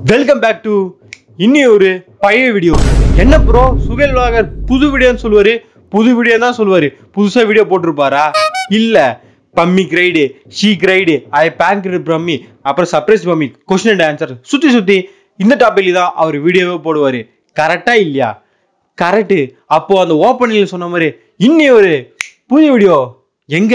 Welcome back to இன்னி ஒரு பழைய வீடியோ என்ன ப்ரோ சுகேல் வாகர் புது வீடியோன்னு சொல்லுவாரு புது வீடியோ தான் சொல்லுவாரு புதுசா வீடியோ போட்டிருப்பாரா இல்ல பம்மி cried she கிரைடு I prank Pammi அப்புறம் surprise Pammi question and answer சுத்தி சுத்தி இந்த டாபிக்ல தான் அவர் வீடியோவே போடுவாரு கரெக்டா இல்லையா கரெக்டு அப்போ அந்த ஓப்பனிங்ல சொன்ன மாதிரி இன்னி ஒரு புது வீடியோ எங்க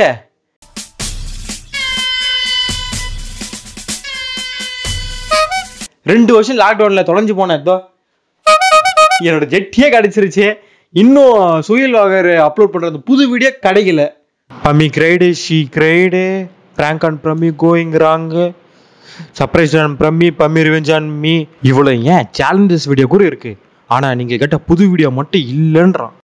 ரெண்டு வருஷம் லாக்டவுன்ல தொலைஞ்சு போனேன் இதோ என்னோட ஜெட்டியே கிடைச்சிருச்சு இன்னும் சுயல் வாகர் அப்லோட் பண்றது புது வீடியோ கிடைக்கல Pammi cried she cried prank on Pammi going wrong surprise on Pammi Pammi revenge on me இவ்வளோ ஏன் சேலஞ்சஸ் வீடியோ கூட இருக்கு ஆனா நீங்க கேட்ட புது வீடியோ மட்டும் இல்லைன்றான்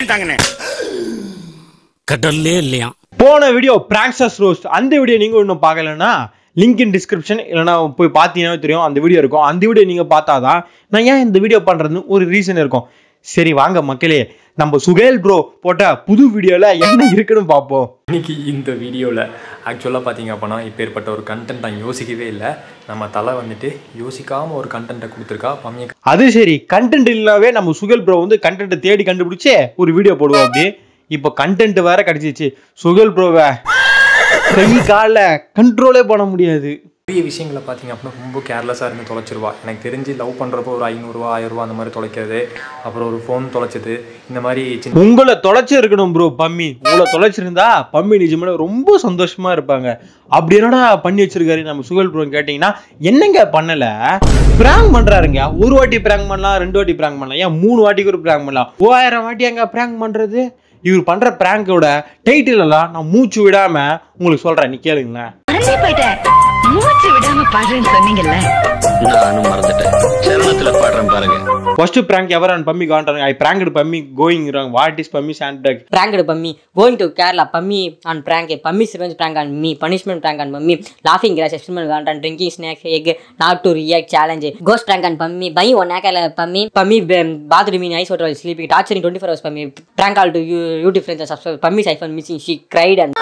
கடல்லே இல்லையா போன வீடியோ பிராங்க்சஸ் ரோஸ்ட் அந்த வீடியோ நீங்க இன்னும் பார்க்கலன்னா லிங்க் இன் டிஸ்கிரிப்ஷன் இல்லைனா போய் பார்த்தீங்கன்னா தெரியும் அந்த வீடியோ இருக்கும் அந்த வீடியோ நீங்க பார்த்தாதான் நான் ஏன் இந்த வீடியோ பண்றதுன்னு ஒரு ரீசன் இருக்கும் சரி வாங்க மக்களே நம்ம சுகேல் ப்ரோ போட்ட புது வீடியோல என்ன இருக்குன்னு பார்ப்போம் இன்னைக்கு இந்த வீடியோவில் ஆக்சுவலாக பார்த்தீங்க அப்படின்னா இப்பேற்பட்ட ஒரு கண்டென்ட் நான் யோசிக்கவே இல்லை நம்ம தலை வந்துட்டு யோசிக்காமல் ஒரு கண்டென்ட்டை கொடுத்துருக்கா பம்மிய அது சரி கண்டென்ட் இல்லாவே நம்ம சுகேல் ப்ரோ வந்து கண்டென்ட்டை தேடி கண்டுபிடிச்சே ஒரு வீடியோ போடுவோம் அப்படி இப்போ கண்டென்ட் வேற கிடைச்சிச்சு சுகேல் ப்ரோவை கை காலில் கண்ட்ரோலே பண்ண முடியாது பெரிய விஷயங்களை பார்த்தீங்க அப்படின்னா ரொம்ப கேர்லெஸ்ஸாக இருந்து தொலைச்சிருவா எனக்கு தெரிஞ்சு லவ் பண்ணுறப்போ ஒரு ஐநூறுரூவா ஆயிரரூவா அந்த மாதிரி தொலைக்கிறது அப்புறம் ஒரு ஃபோன் தொலைச்சது இந்த மாதிரி சின்ன உங்களை தொலைச்சு இருக்கணும் ப்ரோ பம்மி உங்களை தொலைச்சிருந்தா பம்மி நிஜமான ரொம்ப சந்தோஷமா இருப்பாங்க அப்படி என்னடா பண்ணி வச்சிருக்காரு நம்ம சுகல் ப்ரோ கேட்டீங்கன்னா என்னங்க பண்ணல பிராங்க் பண்றாருங்க ஒரு வாட்டி பிராங்க் பண்ணலாம் ரெண்டு வாட்டி பிராங்க் பண்ணலாம் ஏன் மூணு வாட்டிக்கு ஒரு பிராங்க் பண்ணலாம் ஓயாயிரம் வாட்டி எங்க பிராங்க் பண்றது இவர் பண்ற பிராங்கோட டைட்டில் எல்லாம் நான் மூச்சு விடாம உங்களுக்கு சொல்றேன் நீ கேளுங்களேன் மறந்தே போயிட்டேன் மூச்சு விடாம பாடுறேன்னு சொன்னீங்கல்ல நானும் மறந்துட்டேன் சரணத்துல பாடுறேன் பாருங்க first prank ever and Pammi காண்றாங்க I prank Pammi going what is Pammi sand bag pranked Pammi, going to Kerala, Pammi on prank, Pammi's revenge prank on me, punishment prank on Pammi, laughing grass, experiment content, drinking snacks, egg, not to react challenge, ghost prank on Pammi, buy one akala Pammi, Pammi um, bathroom in ice water while sleeping, torturing 24 hours Pammi, prank all to you, YouTube friends and subscribe, Pammi's iPhone missing, she cried and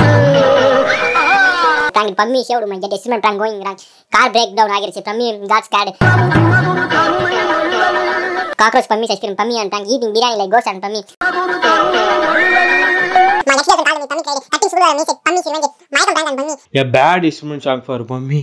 prank Pammi shaved my jet estimate prank going wrong car break down ஆகிருச்சு Pammi got scared cockroach Pammi ice cream Pammi and prank eating biryani like goes and Pammi My next year's call me Pammi Friday. Cutting sugar music, Pammi Sirvanji, Michael Brand and Pammi. a bad instrument song for Pammi.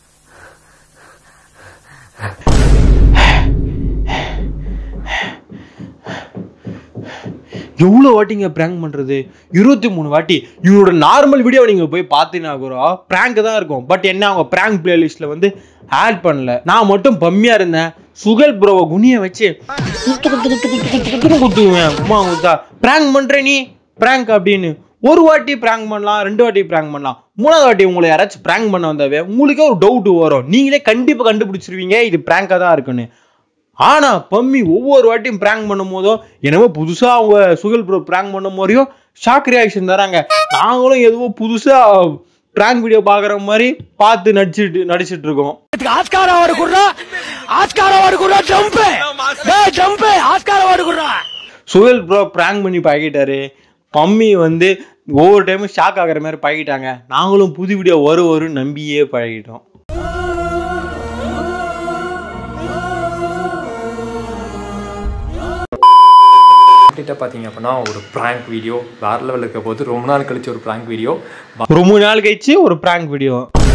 எவ்வளோ வாட்டிங்க prank பண்ணுறது இருபத்தி மூணு வாட்டி இவரோட normal video நீங்கள் போய் பார்த்தீங்கன்னா கூட ப்ராங்க் தான் இருக்கும் பட் என்ன அவங்க ப்ராங்க் பிளேலிஸ்ட்டில் வந்து ஆட் பண்ணல நான் மட்டும் பம்மியாக இருந்தேன் சுகல் ப்ரோவை குனியை வச்சு குத்துவேன் அம்மா குத்தா ப்ராங்க் பண்ணுற நீ ப்ராங்க் அப்படின்னு ஒரு வாட்டி ப்ராங்க் பண்ணலாம் ரெண்டு வாட்டி ப்ராங்க் பண்ணலாம் மூணாவது வாட்டி உங்களை யாராச்சும் ப்ராங்க் பண்ண வந்தாவே உங்களுக்கே ஒரு டவுட் வரும் நீங்களே கண்டிப்பாக கண்டுபிடிச்சிருவீங்க இது ப்ராங்காக தான் இருக்குன்னு ஆனா பம்மி ஒவ்வொரு வாட்டியும் ப்ராங்க் பண்ணும் போதும் என்னமோ புதுசா அவங்க சுகல் ப்ரோ ப்ராங்க் பண்ணும் போதையும் ஷாக் ரியாக்ஷன் தராங்க நாங்களும் எதுவோ புதுசா ப்ராங்க் வீடியோ பார்க்குற மாதிரி பார்த்து நடிச்சிட்டு நடிச்சிட்டு இருக்கோம் ஆஸ்கார் அவார்டு குடுறா ஆஸ்கார் அவார்டு குடுறா ஜம்ப் டேய் ஜம்ப் ஆஸ்கார் அவார்டு குடுறா சுகல் ப்ரோ ப்ராங்க் பண்ணி பாக்கிட்டாரு பம்மி வந்து ஒவ்வொரு டைமும் ஷாக் ஆகுற மாதிரி பழகிட்டாங்க நாங்களும் புது வீடியோ வரும் வரும் நம்பியே பழகிட்டோம் கம்ப்ளீட்டாக பார்த்தீங்க அப்படின்னா ஒரு ப்ராங்க் வீடியோ வேறு லெவலில் இருக்க போது ரொம்ப நாள் கழிச்சு ஒரு ப்ராங்க் வீடியோ ரொம்ப நாள் கழிச்சு ஒரு ப்ராங்க் வீடியோ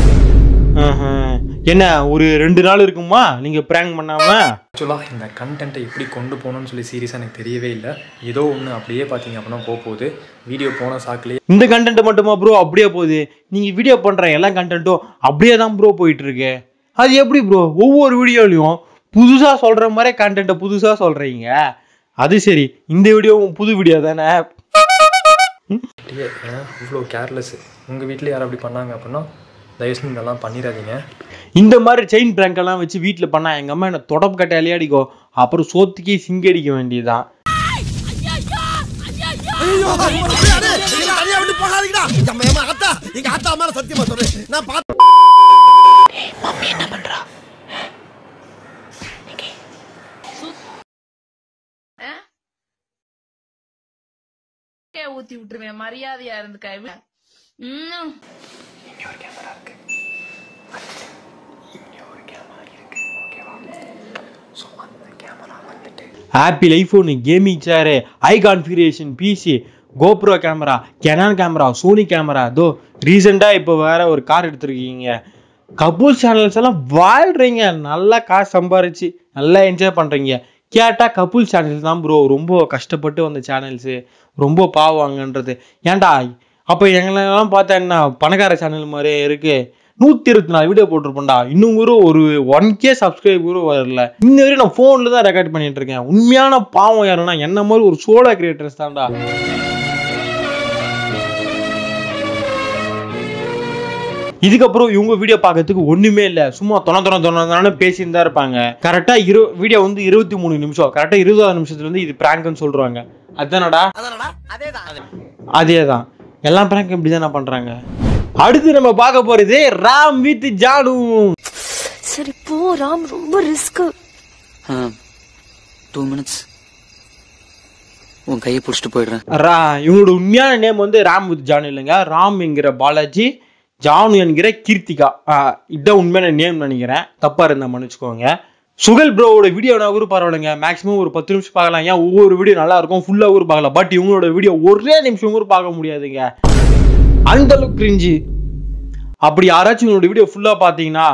என்ன ஒரு ரெண்டு நாள் இருக்குமா நீங்க ப்ராங்க் பண்ணாம ஆக்சுவலாக இந்த கண்டென்ட்டை எப்படி கொண்டு போகணும்னு சொல்லி சீரியஸாக எனக்கு தெரியவே இல்லை ஏதோ ஒன்று அப்படியே பார்த்தீங்க அப்படின்னா போக போகுது வீடியோ போன சாக்குலேயே இந்த கண்டென்ட் மட்டுமா ப்ரோ அப்படியே போகுது நீங்க வீடியோ பண்ற எல்லா கண்டென்ட்டும் அப்படியே தான் ப்ரோ போயிட்டு இருக்கு அது எப்படி ப்ரோ ஒவ்வொரு வீடியோலையும் புதுசா சொல்ற மாதிரி கண்டென்ட்டை புதுசா சொல்றீங்க அது சரி இந்த வீடியோவும் புது வீடியோ தானே அப்படியே இவ்வளோ கேர்லெஸ் உங்கள் வீட்டில் யாரும் அப்படி பண்ணாங்க அப்படின்னா தயவு செஞ்சு இதெல்லாம் பண்ணிடாதீங்க இந்த மாதிரி செயின் பிராங்க் எல்லாம் வச்சு வீட்டில் பண்ணா எங்க அம்மா என்ன தொடப்பு கட்டையாலே அடிக்கும் அப்புறம் சோத்துக்கே சிங்கி அடிக்க வேண்டியதுதான் தனியா விட்டு போகாதீங்கடா நம்ம ஏமா அத்தா எங்க அத்தா மேல சத்தியமா சொல்றேன் நான் பார்த்து ஊத்தி விட்டுருவேன் மரியாதையா இருந்துக்க ம் இங்கே ஒரு கேமரா இருக்கு இங்கே ஒரு கேமரா இருக்கு ஓகேவா Apple iPhone gaming chair I configuration PC GoPro camera Canon camera Sony camera தோ ரீசெண்டாக இப்போ வேற ஒரு கார் எடுத்திருக்கீங்க கபூல் சேனல்ஸ் எல்லாம் வாழ்றீங்க நல்லா காசு சம்பாரிச்சு நல்லா என்ஜாய் பண்ணுறீங்க கேட்டால் கபூல் சேனல்ஸ் தான் ப்ரோ ரொம்ப கஷ்டப்பட்டு வந்த சேனல்ஸு ரொம்ப பாவாங்கன்றது ஏன்டா அப்போ எங்களெல்லாம் பார்த்தா என்ன பணக்கார சேனல் மாதிரியே இருக்கு நூற்றி இருபத்தி நாலு வீடியோ போட்டிருப்போம்டா இன்னும் கூட ஒரு ஒன் கே சப்ஸ்கிரைப் கூட வரல இன்ன வரையும் நான் ஃபோனில் தான் ரெக்கார்ட் பண்ணிட்டு இருக்கேன் உண்மையான பாவம் யாருன்னா என்ன மாதிரி ஒரு சோலோ கிரியேட்டர்ஸ் தான்டா இதுக்கப்புறம் இவங்க வீடியோ பார்க்கறதுக்கு ஒண்ணுமே இல்லை சும்மா தொண தொண தொண தொண பேசின்னு தான் இருப்பாங்க கரெக்டா இரு வீடியோ வந்து இருபத்தி மூணு நிமிஷம் கரெக்டா இருபதாவது நிமிஷத்துல இருந்து இது பிராங்க்னு சொல்றாங்க அதுதானடா அதே தான் எல்லா பிராங்கும் இப்படி தானே பண்றாங்க அடுத்து நம்ம பார்க்க போறது ராம் வித் ஜானு சரி போ ராம் ரொம்ப ரிஸ்க் டூ மினிட்ஸ் உன் கையை பிடிச்சிட்டு போயிடுறேன் ரா இவங்களோட உண்மையான நேம் வந்து ராம் வித் ஜானு இல்லைங்க ராம் என்கிற பாலாஜி ஜானு என்கிற கீர்த்திகா ஆ, இதான் உண்மையான நேம் நினைக்கிறேன் தப்பா இருந்தா மன்னிச்சுக்கோங்க சுகல் ப்ரோவோட வீடியோ நான் கூட பரவாயில்லைங்க மேக்ஸிமம் ஒரு பத்து நிமிஷம் பார்க்கலாம் ஏன் ஒவ்வொரு வீடியோ நல்லா இருக்கும் ஃபுல்லா கூட பார்க்கலாம் பட் இவங்களோட வீடியோ ஒரே நிமிஷம் கூட பார்க்க முடியாதுங்க அந்த அளவுக்கு கிரிஞ்சு அப்படி யாராச்சும் இவங்களோட வீடியோ ஃபுல்லா பார்த்தீங்கன்னா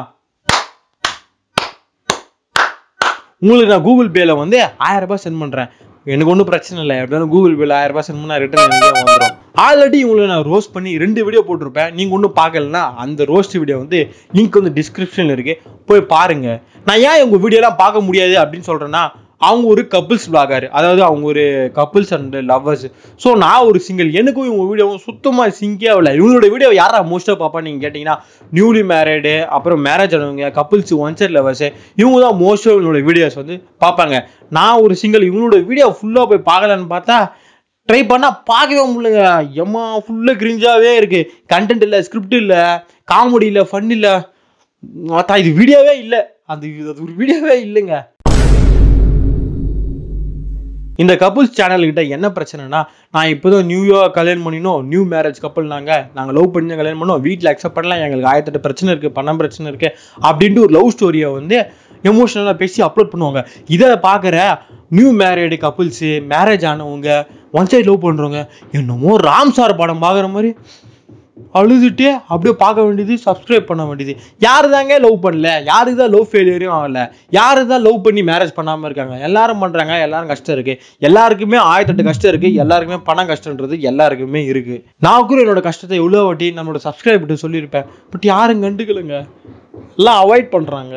உங்களுக்கு நான் கூகுள் பேல வந்து ஆயிரம் ரூபாய் சென்ட் பண்றேன் எனக்கு ஒன்றும் பிரச்சனை இல்லை எப்படினாலும் கூகுள் பேல ஆயிரம் ரூபாய் சென்ட் பண்ணா ரிட்டர்ன் எனக்கே வந்துடும் ஆல்ரெடி உங்களை நான் ரோஸ்ட் பண்ணி ரெண்டு வீடியோ போட்டிருப்பேன் நீங்க ஒன்றும் பார்க்கலன்னா அந்த ரோஸ்ட் வீடியோ வந்து லிங்க் வந்து டிஸ்கிரிப்ஷன்ல இருக்கு போய் பாருங்க நான் ஏன் உங்க வீடியோலாம் பார்க்க முடியாது அப்படின்னு சொல்றேன்னா அவங்க ஒரு கப்புள்ஸ் vlogger அதாவது அவங்க ஒரு கப்புள்ஸ் அண்ட் லவ்வர்ஸ் ஸோ நான் ஒரு சிங்கிள் எனக்கும் இவங்க வீடியோவும் சுத்தமாக சிங்கே ஆகல இவங்களோட வீடியோ யாரா மோஸ்ட்டாக பார்ப்பா நீங்கள் கேட்டிங்கன்னா நியூலி மேரிடு அப்புறம் மேரேஜ் ஆனவங்க கப்புள்ஸ் ஒன் சைட் லவர்ஸ் இவங்க தான் மோஸ்ட்டாக இவங்களோட வீடியோஸ் வந்து பார்ப்பாங்க நான் ஒரு சிங்கிள் இவங்களோட வீடியோ ஃபுல்லாக போய் பார்க்கலான்னு பார்த்தா ட்ரை பண்ணால் பார்க்கவே முடியலங்க எம்மா ஃபுல்லாக கிரிஞ்சாவே இருக்கு கண்டென்ட் இல்லை ஸ்கிரிப்ட் இல்லை காமெடி இல்லை ஃபன் இல்லை அதான் இது வீடியோவே இல்லை அது இது அது ஒரு வீடியோவே இல்லைங்க இந்த கப்புள்ஸ் சேனல் கிட்ட என்ன பிரச்சனைனா நான் இப்போதான் நியூ கல்யாணம் பண்ணினோம் நியூ மேரேஜ் கப்பல் நாங்க நாங்கள் லவ் பண்ணி தான் கல்யாணம் பண்ணோம் வீட்டில் அக்செப்ட் பண்ணலாம் எங்களுக்கு ஆயிரத்தெட்டு பிரச்சனை இருக்கு பணம் பிரச்சனை இருக்கு அப்படின்ட்டு ஒரு லவ் ஸ்டோரியை வந்து எமோஷனலாக பேசி அப்லோட் பண்ணுவாங்க இதை பார்க்குற நியூ மேரேடு கப்புள்ஸு மேரேஜ் ஆனவங்க ஒன் சைடு லவ் பண்ணுறவங்க என்னமோ ராம் சார் படம் பார்க்குற மாதிரி அழுதுட்டு அப்படியே பார்க்க வேண்டியது சப்ஸ்கிரைப் பண்ண வேண்டியது யாரு தாங்க லவ் பண்ணல யாருக்கு தான் லவ் ஃபெயிலியரும் ஆகல யாரு தான் லவ் பண்ணி மேரேஜ் பண்ணாம இருக்காங்க எல்லாரும் பண்றாங்க எல்லாரும் கஷ்டம் இருக்கு எல்லாருக்குமே ஆயிரத்தெட்டு கஷ்டம் இருக்கு எல்லாருக்குமே பணம் கஷ்டன்றது எல்லாருக்குமே இருக்கு நான் கூட என்னோட கஷ்டத்தை எவ்வளோ வாட்டி நம்மளோட சப்ஸ்கிரைப் சொல்லியிருப்பேன் பட் யாரும் கண்டுக்கலங்க எல்லாம் அவாய்ட் பண்றாங்க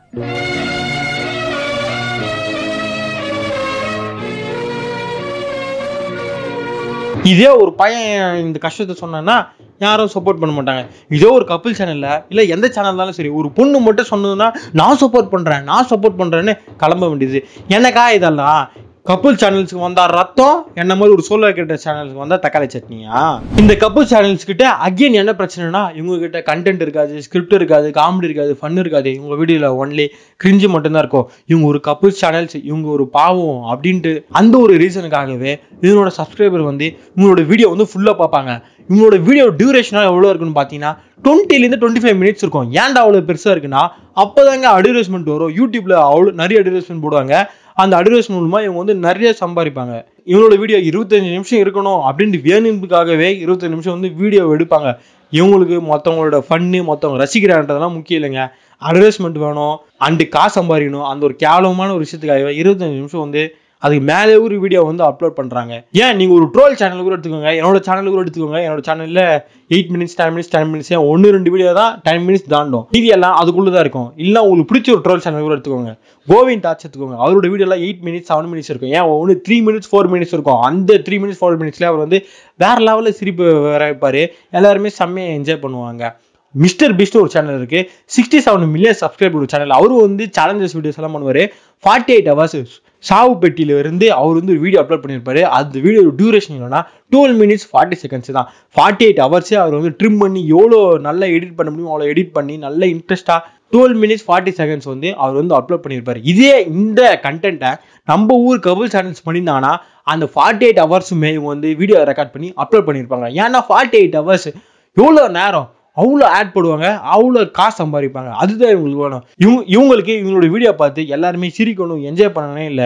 இதே ஒரு பையன் இந்த கஷ்டத்தை சொன்னான்னா யாரும் சப்போர்ட் பண்ண மாட்டாங்க இதே ஒரு கப்பிள் சேனல்ல இல்ல எந்த சேனல் இருந்தாலும் சரி ஒரு பொண்ணு மட்டும் சொன்னதுன்னா நான் சப்போர்ட் பண்றேன் நான் சப்போர்ட் பண்றேன்னு கிளம்ப வேண்டியது என்னக்கா இதெல்லாம் கப்புள் சேனல்ஸ்க்கு வந்தா ரத்தம் என்ன மாதிரி ஒரு சோலோ கிட்ட சேனல்ஸ்க்கு வந்தா தக்காளி சட்னியா இந்த கப்புள் சேனல்ஸ் கிட்ட அகைன் என்ன பிரச்சனைனா இவங்க கிட்ட கண்டென்ட் இருக்காது ஸ்கிரிப்ட் இருக்காது காமெடி இருக்காது ஃபன் இருக்காது இவங்க வீடியோல ஒன்லி கிரிஞ்சு மட்டும்தான் இருக்கும் இவங்க ஒரு கப்புள் சேனல்ஸ் இவங்க ஒரு பாவம் அப்படின்ட்டு அந்த ஒரு ரீசனுக்காகவே இவங்களோட சப்ஸ்கிரைபர் வந்து இவங்களோட வீடியோ வந்து ஃபுல்லாக பார்ப்பாங்க இவங்களோட வீடியோ டியூரேஷனாக எவ்வளோ இருக்குன்னு பார்த்தீங்கன்னா டுவெண்ட்டிலேருந்து டுவெண்ட்டி ஃபைவ் மினிட்ஸ் இருக்கும் ஏன்டா அவ்வளோ பெருசாக இருக்குன்னா அப்போதாங்க அட்வர்டைஸ்மெண்ட் வரும் யூடியூப்ல அவ்வளோ நிறைய அட்வர்டைஸ்மெண்ட் போடுவாங்க அந்த அட்வர்டைஸ்மெண்ட் மூலமா இவங்க வந்து நிறைய சம்பாதிப்பாங்க இவங்களோட வீடியோ இருபத்தஞ்சு நிமிஷம் இருக்கணும் அப்படின்ட்டு வேணுன்றதுக்காகவே இருபத்தஞ்சு நிமிஷம் வந்து வீடியோ எடுப்பாங்க இவங்களுக்கு மற்றவங்களோட ஃபன்னு மற்றவங்க ரசிக்கிறான்றதெல்லாம் முக்கியம் இல்லைங்க அட்வர்டைஸ்மெண்ட் வேணும் அண்டு காசு சம்பாதிக்கணும் அந்த ஒரு கேவலமான ஒரு விஷயத்துக்காகவே இருபத்தஞ்சு நிமிஷம் வந்து அதுக்கு மேலே ஒரு வீடியோ வந்து அப்லோட் பண்ணுறாங்க ஏன் நீங்கள் ஒரு ட்ரோல் சேனல் கூட எடுத்துக்கோங்க என்னோட சேனல் கூட எடுத்துக்கோங்க என்னோட சேனலில் eight minutes ten minutes ten minutes ஏன் ஒன்று ரெண்டு வீடியோ தான் டென் மினிட்ஸ் தாண்டும் மீதி எல்லாம் அதுக்குள்ளே தான் இருக்கும் இல்லை உங்களுக்கு பிடிச்ச ஒரு ட்ரோல் சேனல் கூட எடுத்துக்கோங்க கோவிந்த் தாட்ச் எடுத்துக்கோங்க அவரோட வீடியோலாம் எயிட் மினிட்ஸ் செவன் மினிட்ஸ் இருக்கும் ஏன் ஒன்று த்ரீ மினிட்ஸ் ஃபோர் மினிட்ஸ் இருக்கும் அந்த த்ரீ மினிட்ஸ் ஃபோர் மினிட்ஸ்ல அவர் வந்து வேற லெவலில் சிரிப்பு வர வைப்பாரு எல்லாருமே செம்மையாக என்ஜாய் பண்ணுவாங்க மிஸ்டர் பிஸ்ட் ஒரு சேனல் இருக்கு சிக்ஸ்டி செவன் மில்லியன் சப்ஸ்கிரைபர் ஒரு சேனல் அவரும் வந்து சேலஞ்சஸ் வீடியோஸ் எல்லாம் பண்ணுவார் ஃபார்ட்டி எயிட் ஹவர்ஸ் சாவு பெட்டியில இருந்து அவர் வந்து ஒரு வீடியோ அப்லோட் பண்ணியிருப்பாரு அந்த வீடியோ டியூரேஷன் என்னன்னா டுவெல் மினிட்ஸ் ஃபார்ட்டி செகண்ட்ஸ் தான் ஃபார்ட்டி எயிட் ஹவர்ஸே அவர் வந்து ட்ரிம் பண்ணி எவ்வளோ நல்லா எடிட் பண்ண முடியும் அவ்வளோ எடிட் பண்ணி நல்ல இன்ட்ரெஸ்டாக டுவெல் மினிட்ஸ் ஃபார்ட்டி செகண்ட்ஸ் வந்து அவர் வந்து அப்லோட் பண்ணியிருப்பாரு இதே இந்த கண்டென்ட்டை நம்ம ஊர் கபுள் சேனல்ஸ் பண்ணியிருந்தாங்கன்னா அந்த ஃபார்ட்டி எயிட் ஹவர்ஸுமே இவங்க வந்து வீடியோ ரெக்கார்ட் பண்ணி அப்லோட் பண்ணியிருப்பாங்க ஏன்னா ஃபார்ட்டி எயிட் ஹவர்ஸ் எவ்வளோ நேரம் அவ்வளோ ஆட் போடுவாங்க அவ்வளோ காசு சம்பாதிப்பாங்க அதுதான் இவங்களுக்கு வேணும் இவங்க இவங்களுக்கு இவங்களோட வீடியோ பார்த்து எல்லாருமே சிரிக்கணும் என்ஜாய் பண்ணணும் இல்லை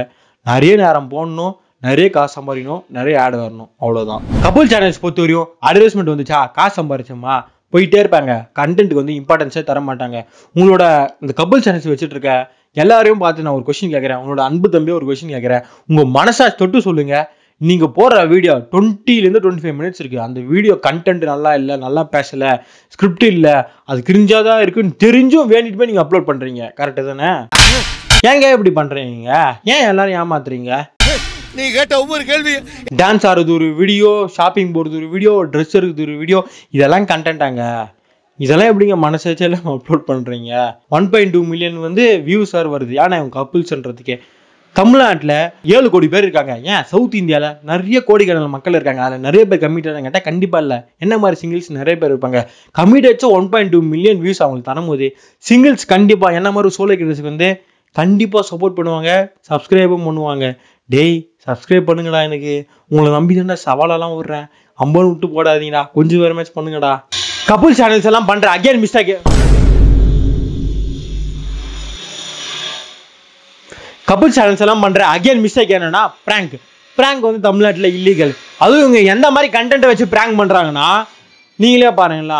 நிறைய நேரம் போடணும் நிறைய காசு சம்பாதிக்கணும் நிறைய ஆடு வரணும் அவ்வளோதான் கபுல் சேனல்ஸ் பொறுத்த வரையும் அட்வர்டைஸ்மெண்ட் வந்துச்சா காசு சம்பாரிச்சோமா போயிட்டே இருப்பாங்க கண்டென்ட்டுக்கு வந்து இம்பார்ட்டன்ஸே தர மாட்டாங்க உங்களோட இந்த கபுல் சேனல்ஸ் வச்சுட்டு இருக்க எல்லாரையும் பார்த்து நான் ஒரு கொஸ்டின் கேட்குறேன் உங்களோட அன்பு தம்பி ஒரு கொஸ்டின் கேட்குறேன் உங்கள் மனசா தொட்டு சொல்லுங்க நீங்கள் போடுற வீடியோ டுவெண்ட்டிலேருந்து டுவெண்ட்டி ஃபைவ் மினிட்ஸ் இருக்குது அந்த வீடியோ கண்டென்ட் நல்லா இல்லை நல்லா பேசலை ஸ்கிரிப்ட் இல்லை அது கிரிஞ்சாதான் இருக்குன்னு தெரிஞ்சும் வேண்டிட்டு போய் நீங்கள் அப்லோட் பண்ணுறீங்க கரெக்டு தானே ஏங்க இப்படி பண்ணுறீங்க ஏன் எல்லாரும் ஏமாத்துறீங்க நீ கேட்ட ஒவ்வொரு கேள்வி டான்ஸ் ஆடுறது ஒரு வீடியோ ஷாப்பிங் போகிறது ஒரு வீடியோ ட்ரெஸ் எடுக்கிறது ஒரு வீடியோ இதெல்லாம் கண்டென்ட்டாங்க இதெல்லாம் எப்படிங்க மனசாட்சியில் அப்லோட் பண்ணுறீங்க ஒன் பாயிண்ட் டூ மில்லியன் வந்து வியூஸார் வருது ஏன்னா இவங்க கப்புள்ஸ்ன்றதுக்கே தமிழ்நாட்டில் ஏழு கோடி பேர் இருக்காங்க ஏன் சவுத் இந்தியாவில் நிறைய கோடிக்கணக்கான மக்கள் இருக்காங்க அதில் நிறைய பேர் கம்மிட்டாக கேட்டால் கண்டிப்பாக இல்லை என்ன மாதிரி சிங்கிள்ஸ் நிறைய பேர் இருப்பாங்க கம்மிட்டாச்சும் one point two million views அவங்களுக்கு தரும்போது சிங்கிள்ஸ் கண்டிப்பாக என்ன மாதிரி சோலோ கிரியர்ஸ்க்கு வந்து கண்டிப்பாக சப்போர்ட் பண்ணுவாங்க சப்ஸ்கிரைபும் பண்ணுவாங்க டேய் சப்ஸ்கிரைப் பண்ணுங்கடா எனக்கு உங்களை நம்பி தானே சவாலெல்லாம் விடுறேன் அம்பன் விட்டு போடாதீங்கடா கொஞ்சம் வேறு மேட்ச் பண்ணுங்கடா கப்புள் சேனல்ஸ் எல்லாம் பண்ற அகைன் மிஸ்டேக் கப்புள் சேனல்ஸ் எல்லாம் பண்ற அகைன் மிஸ்டேக் என்னன்னா பிராங்க் பிராங்க் வந்து தமிழ்நாட்டில் இல்லீகல் அதுவும் இவங்க எந்த மாதிரி கண்டென்ட்டை வச்சு பிராங்க் பண்றாங்கன்னா நீங்களே பாருங்களா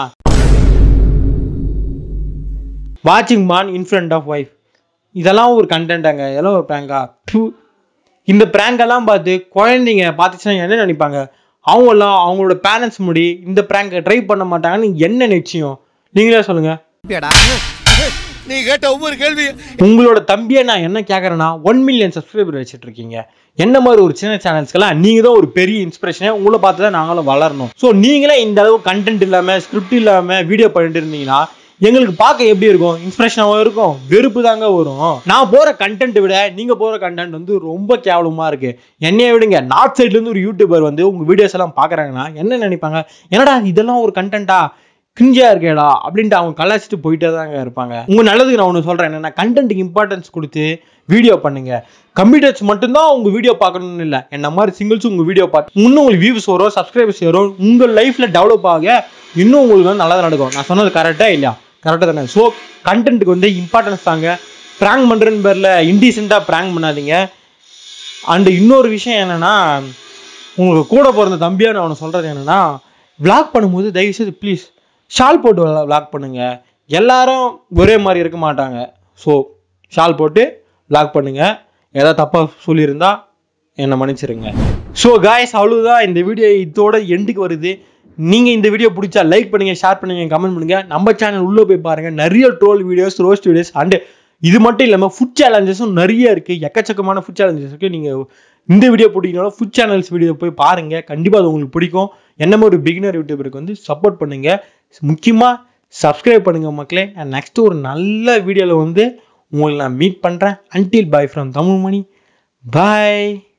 வாட்சிங் மான் இன் ஃப்ரண்ட் ஆஃப் ஒய்ஃப் இதெல்லாம் ஒரு கண்டென்ட்டாங்க இதெல்லாம் ஒரு பிராங்கா இந்த prank எல்லாம் பார்த்து குழந்தைங்க பார்த்துச்சுன்னா என்ன நினைப்பாங்க அவங்கெல்லாம் அவங்களோட பேரண்ட்ஸ் முடி இந்த ப்ராங்கை ட்ரை பண்ண மாட்டாங்கன்னு என்ன நிச்சயம் நீங்களே சொல்லுங்க நீ கேட்ட ஒவ்வொரு கேள்வி உங்களோட தம்பியை நான் என்ன கேட்குறேன்னா ஒன் மில்லியன் சப்ஸ்கிரைபர் வச்சுட்டு இருக்கீங்க என்ன மாதிரி ஒரு சின்ன சேனல்ஸ்க்கெல்லாம் நீங்க தான் ஒரு பெரிய இன்ஸ்பிரேஷனே உங்களை பார்த்து தான் நாங்களும் வளரணும் ஸோ நீங்களே இந்த அளவு கண்டென்ட் இல்லாம ஸ்கிரிப்ட் இல்லாம வீடியோ பண்ணிட்டு இருந்தீங்கன்னா எங்களுக்கு பார்க்க எப்படி இருக்கும் இன்ஸ்பிரேஷனாகவும் இருக்கும் வெறுப்பு தாங்க வரும் நான் போற கண்டென்ட் விட நீங்க போற கண்டென்ட் வந்து ரொம்ப கேவலமா இருக்கு என்னைய விடுங்க நார்த் சைட்ல இருந்து ஒரு யூடியூபர் வந்து உங்க வீடியோஸ் எல்லாம் பாக்குறாங்கன்னா என்ன நினைப்பாங்க என்னடா இதெல்லாம் ஒரு கண்டென்ட்டா கிரிஞ்சா இருக்கேடா அப்படின்ட்டு அவங்க கலாச்சிட்டு போயிட்டே தாங்க இருப்பாங்க உங்க நல்லதுக்கு நான் ஒன்று சொல்றேன் என்னன்னா கண்டென்ட்டுக்கு இம்பார்ட்டன்ஸ் கொடுத்து வீடியோ பண்ணுங்க கம்ப்யூட்டர்ஸ் மட்டும்தான் உங்க வீடியோ பார்க்கணும்னு இல்லை என்ன மாதிரி சிங்கிள்ஸ் உங்க வீடியோ பார்த்து இன்னும் உங்களுக்கு வியூஸ் வரும் சப்ஸ்கிரைபர்ஸ் வரும் உங்க லைஃப்ல டெவலப் ஆக இன்னும் உங்களுக்கு வந்து நல்லது நடக்கும் நான் சொன்னது கரெக்டா இல்லையா கரெக்டாக தானே ஸோ கண்டென்ட்டுக்கு வந்து இம்பார்ட்டன்ஸ் தாங்க ப்ராங்க் பண்ணுறேன்னு பேரில் இன்டீசெண்டாக ப்ராங்க் பண்ணாதீங்க அண்ட் இன்னொரு விஷயம் என்னன்னா உங்களுக்கு கூட பிறந்த தம்பியா நான் அவனை சொல்றது என்னன்னா vlog பண்ணும்போது தயவுசெய்து ப்ளீஸ் ஷால் போட்டு vlog பண்ணுங்க எல்லாரும் ஒரே மாதிரி இருக்க மாட்டாங்க ஸோ ஷால் போட்டு vlog பண்ணுங்க ஏதாவது தப்பாக சொல்லியிருந்தா என்னை மன்னிச்சிருங்க ஸோ காய்ஸ் அவ்வளவுதான் இந்த வீடியோ இதோட எண்டுக்கு வருது நீங்க இந்த வீடியோ பிடிச்சா லைக் பண்ணுங்க ஷேர் பண்ணுங்க கமெண்ட் பண்ணுங்க நம்ம சேனல் உள்ள போய் பாருங்க நிறைய troll videos roast videos and இது மட்டும் இல்லாமல் ஃபுட் சேலஞ்சஸும் நிறைய இருக்கு எக்கச்சக்கமான ஃபுட் சேலஞ்சஸ் இருக்கு நீங்க இந்த வீடியோ பிடிக்கணும் ஃபுட் சேனல்ஸ் வீடியோ போய் பாருங்க கண்டிப்பா அது உங்களுக்கு பிடிக்கும் என்ன மாதிரி ஒரு பிகினர் யூடியூபருக்கு வந்து சப்போர்ட் பண்ணுங்க முக்கியமா சப்ஸ்கிரைப் பண்ணுங்க மக்களே நெக்ஸ்ட் ஒரு நல்ல வீடியோவில் வந்து உங்களை நான் மீட் பண்றேன் until bye from Tamilmani bye